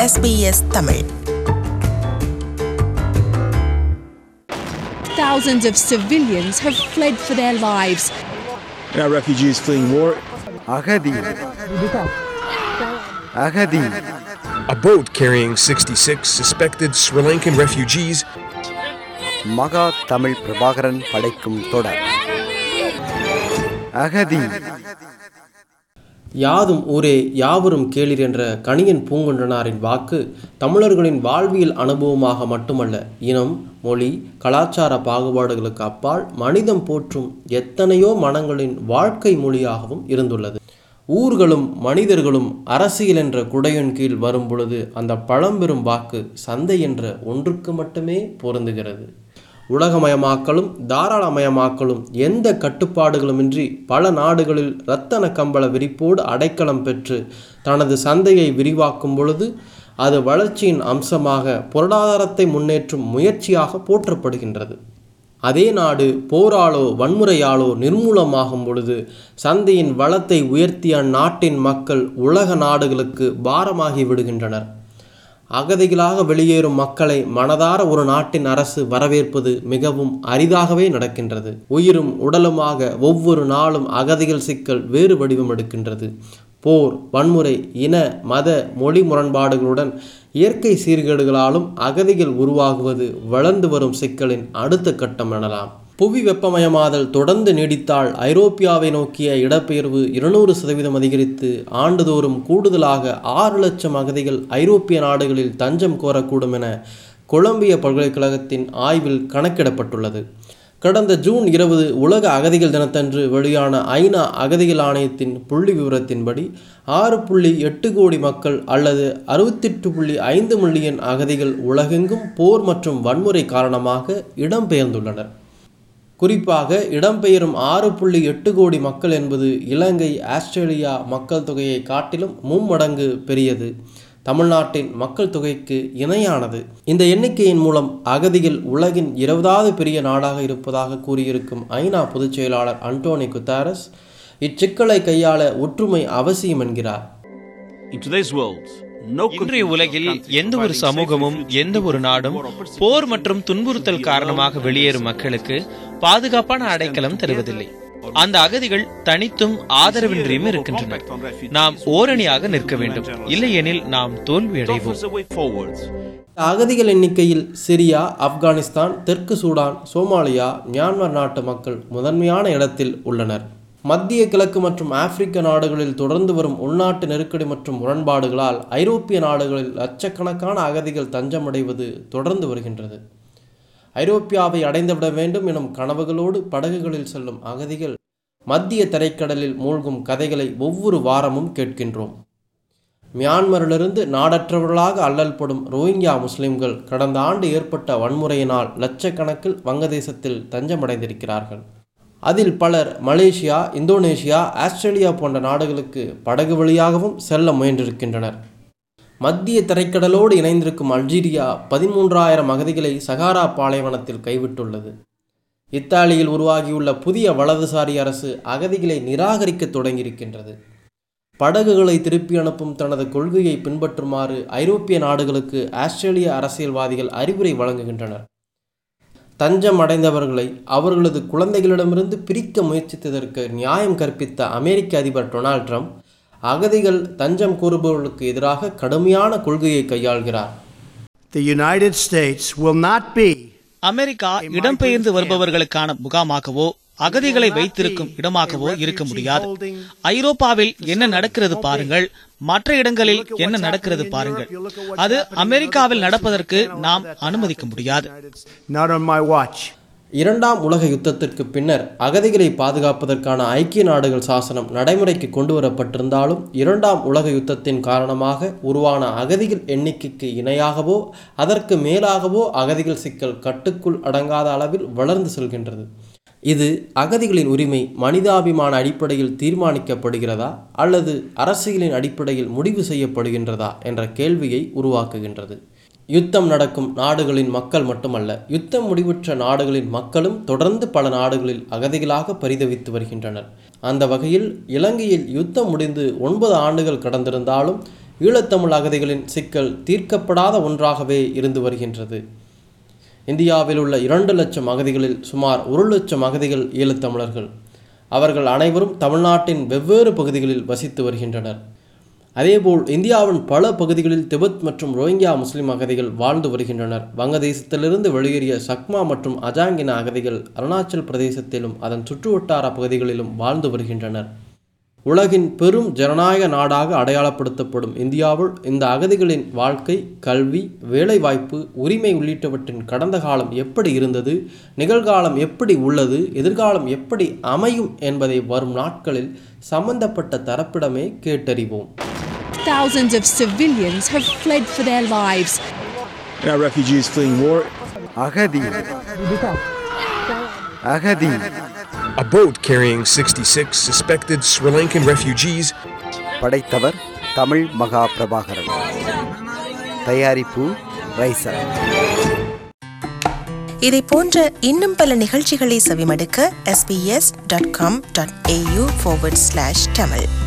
SBS Tamil Thousands of civilians have fled for their lives. Now refugees fleeing war. அகதி அகதி A boat carrying 66 suspected Sri Lankan refugees மகா தமிழ் பிரபாகரன் படைக்கும் தொடர் அகதி யாதும் ஊரே யாவரும் கேளிர் என்ற கணியன் பூங்குன்றனாரின் வாக்கு தமிழர்களின் வாழ்வியல் அனுபவமாக மட்டுமல்ல இனம் மொழி கலாச்சார பாகுபாடுகளுக்கு அப்பால் மனிதம் போற்றும் எத்தனையோ மனங்களின் வாழ்க்கை மொழியாகவும் இருந்துள்ளது ஊர்களும் மனிதர்களும் அரசியல் என்ற குடையின் கீழ் வரும் பொழுது அந்த பழம்பெரும் வாக்கு சந்தை என்ற ஒன்றுக்கு மட்டுமே பொருந்துகிறது உலகமயமாக்கலும் தாராளமயமாக்கலும் எந்த கட்டுப்பாடுகளுமின்றி பல நாடுகளில் இரத்தன கம்பள விரிப்போடு அடைக்கலம் பெற்று தனது சந்தையை விரிவாக்கும் பொழுது அது வளர்ச்சியின் அம்சமாக பொருளாதாரத்தை முன்னேற்றும் முயற்சியாக போற்றப்படுகின்றது அதே நாடு போராலோ வன்முறையாலோ நிர்மூலமாகும் பொழுது சந்தையின் வளத்தை உயர்த்திய அந்நாட்டின் மக்கள் உலக நாடுகளுக்கு பாரமாகி விடுகின்றனர் அகதிகளாக வெளியேறும் மக்களை மனதார ஒரு நாட்டின் அரசு வரவேற்பது மிகவும் அரிதாகவே நடக்கின்றது உயிரும் உடலுமாக ஒவ்வொரு நாளும் அகதிகள் சிக்கல் வேறு வடிவம் எடுக்கின்றது போர் வன்முறை இன மத மொழி முரண்பாடுகளுடன் இயற்கை சீர்கேடுகளாலும் அகதிகள் உருவாகுவது வளர்ந்து வரும் சிக்கலின் அடுத்த கட்டம் எனலாம் புவி வெப்பமயமாதல் தொடர்ந்து நீடித்தால் ஐரோப்பியாவை நோக்கிய இடப்பெயர்வு இருநூறு சதவீதம் அதிகரித்து ஆண்டுதோறும் கூடுதலாக ஆறு லட்சம் அகதிகள் ஐரோப்பிய நாடுகளில் தஞ்சம் கோரக்கூடும் என கொலம்பிய பல்கலைக்கழகத்தின் ஆய்வில் கணக்கிடப்பட்டுள்ளது கடந்த ஜூன் இருபது உலக அகதிகள் தினத்தன்று வெளியான ஐநா அகதிகள் ஆணையத்தின் புள்ளி விவரத்தின்படி ஆறு புள்ளி எட்டு கோடி மக்கள் அல்லது அறுபத்தெட்டு புள்ளி ஐந்து மில்லியன் அகதிகள் உலகெங்கும் போர் மற்றும் வன்முறை காரணமாக இடம்பெயர்ந்துள்ளனர் குறிப்பாக இடம்பெயரும் ஆறு புள்ளி எட்டு கோடி மக்கள் என்பது இலங்கை ஆஸ்திரேலியா மக்கள் தொகையை காட்டிலும் மும்மடங்கு பெரியது தமிழ்நாட்டின் மக்கள் தொகைக்கு இணையானது இந்த எண்ணிக்கையின் மூலம் அகதிகள் உலகின் இருபதாவது பெரிய நாடாக இருப்பதாக கூறியிருக்கும் ஐநா பொதுச் செயலாளர் அன்டோனி குத்தாரஸ் இச்சிக்கலை கையாள ஒற்றுமை அவசியம் என்கிறார் In today's world, no இன்றைய உலகில் எந்த ஒரு சமூகமும் எந்த ஒரு நாடும் போர் மற்றும் துன்புறுத்தல் காரணமாக வெளியேறும் மக்களுக்கு பாதுகாப்பான அடைக்கலம் தருவதில்லை அந்த அகதிகள் தனித்தும் ஆதரவின்றியும் இருக்கின்றனர் நாம் ஓரணியாக நிற்க வேண்டும் இல்லையெனில் நாம் தோல்வியடைவோம் offers a way forward. அகதிகள் எண்ணிக்கையில் சிரியா ஆப்கானிஸ்தான் தெற்கு சூடான் சோமாலியா மியான்மர் நாட்டு மக்கள் முதன்மையான இடத்தில் உள்ளனர் மத்திய கிழக்கு மற்றும் ஆப்பிரிக்க நாடுகளில் தொடர்ந்து வரும் உள்நாட்டு நெருக்கடி மற்றும் முரண்பாடுகளால் ஐரோப்பிய நாடுகளில் லட்சக்கணக்கான அகதிகள் தஞ்சமடைவது தொடர்ந்து வருகின்றது ஐரோப்பியாவை அடைந்துவிட வேண்டும் எனும் கனவுகளோடு படகுகளில் செல்லும் அகதிகள் மத்திய தரைக்கடலில் மூழ்கும் கதைகளை ஒவ்வொரு வாரமும் கேட்கின்றோம் மியான்மரிலிருந்து நாடற்றவர்களாக அல்லல்படும் ரோஹிங்கியா முஸ்லிம்கள் கடந்த ஆண்டு ஏற்பட்ட வன்முறையினால் லட்சக்கணக்கில் வங்கதேசத்தில் தஞ்சமடைந்திருக்கிறார்கள் அதில் பலர் மலேசியா இந்தோனேஷியா ஆஸ்திரேலியா போன்ற நாடுகளுக்கு படகு வழியாகவும் செல்ல முயன்றிருக்கின்றனர் மத்திய தரைக்கடலோடு இணைந்திருக்கும் அல்ஜீரியா பதிமூன்றாயிரம் அகதிகளை சகாரா பாலைவனத்தில் கைவிட்டுள்ளது இத்தாலியில் உருவாகியுள்ள புதிய வலதுசாரி அரசு அகதிகளை நிராகரிக்க தொடங்கியிருக்கின்றது படகுகளை திருப்பி அனுப்பும் தனது கொள்கையை பின்பற்றுமாறு ஐரோப்பிய நாடுகளுக்கு ஆஸ்திரேலிய அரசியல்வாதிகள் அறிவுரை வழங்குகின்றனர் தஞ்சம் அடைந்தவர்களை அவர்களது குழந்தைகளிடமிருந்து பிரிக்க முயற்சித்ததற்கு நியாயம் கற்பித்த அமெரிக்க அதிபர் டொனால்ட் ட்ரம்ப் அகதிகள் தஞ்சம் கோருபவர்களுக்கு எதிராக கடுமையான கொள்கையை கையாள்கிறார் The United States will not be அமெரிக்கா இடம்பெயர்ந்து வருபவர்களுக்கான முகாமாகவோ அகதிகளை வைத்திருக்கும் இடமாகவோ இருக்க முடியாது ஐரோப்பாவில் என்ன நடக்கிறது பாருங்கள் மற்ற இடங்களில் என்ன நடக்கிறது பாருங்கள் அது அமெரிக்காவில் நடப்பதற்கு நாம் அனுமதிக்க முடியாது not on my watch. இரண்டாம் உலக யுத்தத்திற்கு பின்னர் அகதிகளை பாதுகாப்பதற்கான ஐக்கிய நாடுகள் சாசனம் நடைமுறைக்கு கொண்டு வரப்பட்டிருந்தாலும் இரண்டாம் உலக யுத்தத்தின் காரணமாக உருவான அகதிகள் எண்ணிக்கைக்கு இணையாகவோ அதற்கு மேலாகவோ அகதிகள் சிக்கல் கட்டுக்குள் அடங்காத அளவில் வளர்ந்து செல்கின்றது இது அகதிகளின் உரிமை மனிதாபிமான அடிப்படையில் தீர்மானிக்கப்படுகிறதா அல்லது அரசியலின் அடிப்படையில் முடிவு செய்யப்படுகின்றதா என்ற கேள்வியை உருவாக்குகின்றது யுத்தம் நடக்கும் நாடுகளின் மக்கள் மட்டுமல்ல யுத்தம் முடிவுற்ற நாடுகளின் மக்களும் தொடர்ந்து பல நாடுகளில் அகதிகளாக பரிதவித்து வருகின்றனர் அந்த வகையில் இலங்கையில் யுத்தம் முடிந்து ஒன்பது ஆண்டுகள் கடந்திருந்தாலும் ஈழத்தமிழ் அகதிகளின் சிக்கல் தீர்க்கப்படாத ஒன்றாகவே இருந்து வருகின்றது இந்தியாவில் உள்ள இரண்டு லட்சம் அகதிகளில் சுமார் ஒரு லட்சம் அகதிகள் ஈழத்தமிழர்கள் அவர்கள் அனைவரும் தமிழ்நாட்டின் வெவ்வேறு பகுதிகளில் வசித்து வருகின்றனர் அதேபோல் இந்தியாவின் பல பகுதிகளில் திபெத் மற்றும் ரோஹிங்கியா முஸ்லிம் அகதிகள் வாழ்ந்து வருகின்றனர் வங்கதேசத்திலிருந்து வெளியேறிய சக்மா மற்றும் அஜாங் இன அகதிகள் அருணாச்சல் பிரதேசத்திலும் அதன் சுற்றுவட்டார பகுதிகளிலும் வாழ்ந்து வருகின்றனர் உலகின் பெரும் ஜனநாயக நாடாக அடையாளப்படுத்தப்படும் இந்தியாவில் இந்த அகதிகளின் வாழ்க்கை கல்வி வேலைவாய்ப்பு உரிமை உள்ளிட்டவற்றின் கடந்த காலம் எப்படி இருந்தது நிகழ்காலம் எப்படி உள்ளது எதிர்காலம் எப்படி அமையும் என்பதை வரும் நாட்களில் சம்பந்தப்பட்ட தரப்பிடமே கேட்டறிவோம் Thousands of civilians have fled for their lives. And our refugees fleeing war. அகதி அகதி A boat carrying 66 suspected Sri Lankan refugees படைத்தவர் தமிழ் மகா பிரபாகரன் தயாரிப்பு ரைசர் இதை போன்ற இன்னும் பல நிகழ்ச்சிகளை செவிமடுக்க sbs.com.au forward slash tamil